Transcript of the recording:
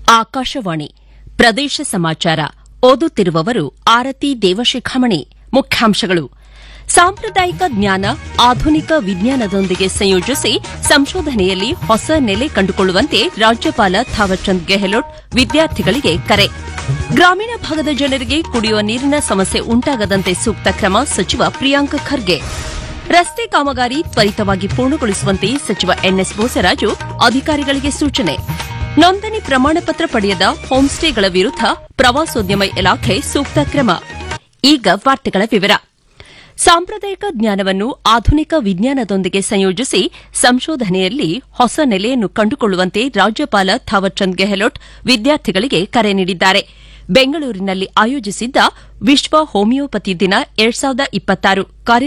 ಆಕಾಶವಾಣಿ ಪ್ರದೇಶ ಸಮಾಚಾರ ಓದುತ್ತಿರುವವರು ಆರತಿ ದೇವಶಿಖಾಮಣಿ ಮುಖ್ಯಾಂಶಗಳು ಸಾಂಪ್ರದಾಯಿಕ ಜ್ಞಾನ ಆಧುನಿಕ ವಿಜ್ಞಾನದೊಂದಿಗೆ ಸಂಯೋಜಿಸಿ ಸಂಶೋಧನೆಯಲ್ಲಿ ಹೊಸ ನೆಲೆ ಕಂಡುಕೊಳ್ಳುವಂತೆ ರಾಜ್ಯಪಾಲ ಥಾವರ್ಚಂದ್ ಗೆಹ್ಲೋಟ್ ವಿದ್ಯಾರ್ಥಿಗಳಿಗೆ ಕರೆ ಗ್ರಾಮೀಣ ಭಾಗದ ಜನರಿಗೆ ಕುಡಿಯುವ ನೀರಿನ ಸಮಸ್ಯೆ ಉಂಟಾಗದಂತೆ ಸೂಕ್ತ ಕ್ರಮ ಸಚಿವ ಪ್ರಿಯಾಂಕ್ ಖರ್ಗೆ ರಸ್ತೆ ಕಾಮಗಾರಿ ತ್ವರಿತವಾಗಿ ಪೂರ್ಣಗೊಳಿಸುವಂತೆ ಸಚಿವ ಎನ್ಎಸ್ ಬೋಸರಾಜು ಅಧಿಕಾರಿಗಳಿಗೆ ಸೂಚನೆ ನೋಂದಣಿ ಪ್ರಮಾಣಪತ್ರ ಪಡೆಯದ ಹೋಂಸ್ಟೇಗಳ ವಿರುದ್ದ ಪ್ರವಾಸೋದ್ಯಮ ಇಲಾಖೆ ಸೂಕ್ತ ಕ್ರಮ ಈಗ ವಾರ್ತೆಗಳ ವಿವರ ಸಾಂಪ್ರದಾಯಿಕ ಜ್ಞಾನವನ್ನು ಆಧುನಿಕ ವಿಜ್ಞಾನದೊಂದಿಗೆ ಸಂಯೋಜಿಸಿ ಸಂಶೋಧನೆಯಲ್ಲಿ ಹೊಸ ನೆಲೆಯನ್ನು ಕಂಡುಕೊಳ್ಳುವಂತೆ ರಾಜ್ಯಪಾಲ ಥಾವರ್ಚಂದ್ ಗೆಹ್ಲೋಟ್ ವಿದ್ಯಾರ್ಥಿಗಳಿಗೆ ಕರೆ ನೀಡಿದ್ದಾರೆ ಬೆಂಗಳೂರಿನಲ್ಲಿ ಆಯೋಜಿಸಿದ್ದ ವಿಶ್ವ ಹೋಮಿಯೋಪತಿ ದಿನ ಎರಡ್ ಸಾವಿರದ ಇಪ್ಪತ್ತಾರು